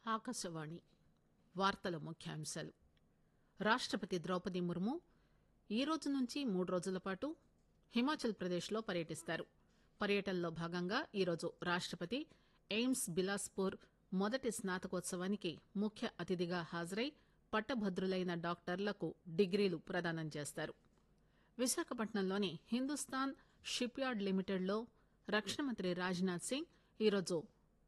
ఆకాశవాణి వార్తల ముఖ్యాంశాలు రాష్టపతి ద్రౌపది ముర్ము ఈ రోజు నుంచి మూడు రోజుల పాటు హిమాచల్ ప్రదేశ్ లో పర్యటిస్తారు పర్యటనలో భాగంగా ఈరోజు రాష్టపతి ఎయిమ్స్ బిలాస్పూర్ మొదటి స్నాతకోత్సవానికి ముఖ్య అతిథిగా హాజరై పట్టభద్రులైన డాక్టర్లకు డిగ్రీలు ప్రదానం చేస్తారు విశాఖపట్నంలోని హిందుస్థాన్ షిప్ యార్డ్ లిమిటెడ్ లో రక్షణ మంత్రి రాజ్నాథ్ సింగ్ ఈరోజు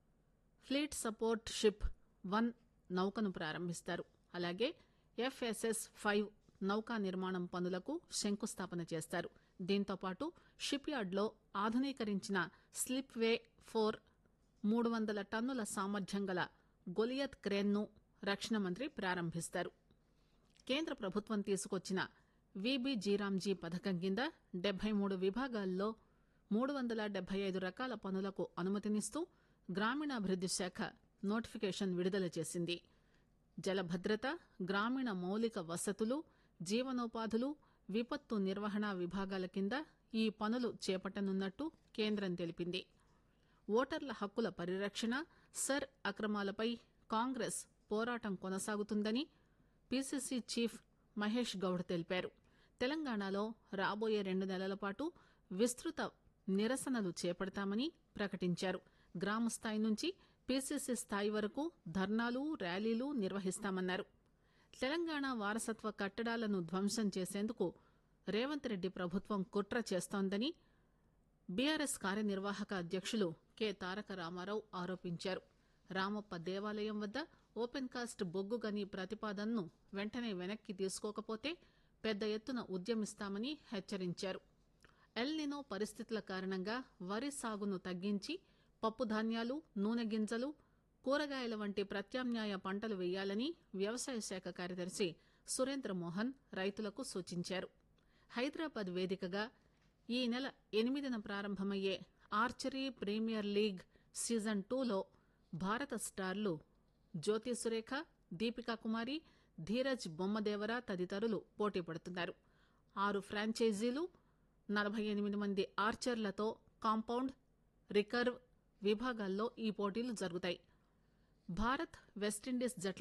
ఫ్లీట్ సపోర్ట్ షిప్ వన్ నౌకను ప్రారంభిస్తారు అలాగే ఎఫ్ఎస్ఎస్ ఫైవ్ నౌకా నిర్మాణం పనులకు శంకుస్థాపన చేస్తారు దీంతో పాటు షిప్ యార్డ్ లో ఆధునీకరించిన స్లిప్ వే ఫోర్ మూడు వందల టన్నుల సామర్థ్యం గల గొలియత్ క్రేన్ ను రక్షణ మంత్రి ప్రారంభిస్తారు కేంద్ర ప్రభుత్వం తీసుకొచ్చిన విబిజీరామ్జీ పథకం కింద డెబ్బై మూడు విభాగాల్లో మూడు వందల డెబ్బై ఐదు రకాల పనులకు అనుమతినిస్తూ గ్రామీణాభివృద్ది శాఖ నోటిఫికేషన్ విడుదల చేసింది జలభద్రత గ్రామీణ మౌలిక వసతులు జీవనోపాధులు విపత్తు నిర్వహణ విభాగాల కింద ఈ పనులు చేపట్టనున్నట్టు కేంద్రం తెలిపింది ఓటర్ల హక్కుల పరిరక్షణ సర్ అక్రమాలపై కాంగ్రెస్ పోరాటం కొనసాగుతుందని పీసీసీ చీఫ్ మహేష్ గౌడ్ తెలిపారు తెలంగాణలో రాబోయే రెండు నెలల పాటు విస్తృత నిరసనలు చేపడతామని ప్రకటించారు గ్రామ స్థాయి నుంచి పీసీసీ స్థాయి వరకు ధర్నాలు ర్యాలీలు నిర్వహిస్తామన్నారు తెలంగాణ వారసత్వ కట్టడాలను ధ్వంసం చేసేందుకు రేవంత్ రెడ్డి ప్రభుత్వం కుట్ర చేస్తోందని బీఆర్ఎస్ కార్యనిర్వాహక అధ్యక్షులు కె తారక రామారావు ఆరోపించారు రామప్ప దేవాలయం వద్ద ఓపెన్ కాస్ట్ బొగ్గు గని ప్రతిపాదనను వెంటనే వెనక్కి తీసుకోకపోతే పెద్ద ఎత్తున ఉద్యమిస్తామని హెచ్చరించారు ఎల్నినో పరిస్థితుల కారణంగా వరి సాగును తగ్గించి పప్పు ధాన్యాలు నూనె గింజలు కూరగాయల వంటి ప్రత్యామ్నాయ పంటలు వేయాలని వ్యవసాయ శాఖ కార్యదర్శి సురేంద్ర మోహన్ రైతులకు సూచించారు హైదరాబాద్ వేదికగా ఈ నెల ఎనిమిదిన ప్రారంభమయ్యే ఆర్చరీ ప్రీమియర్ లీగ్ సీజన్ టూలో భారత స్టార్లు జ్యోతి సురేఖ దీపికా కుమారి ధీరజ్ బొమ్మదేవర తదితరులు పోటీ పడుతున్నారు ఆరు ఫ్రాంచైజీలు నలభై ఎనిమిది మంది ఆర్చర్లతో కాంపౌండ్ రికర్వ్ విభాగాల్లో ఈ పోటీలు జరుగుతాయి భారత్ వెస్టిండీస్ జట్ల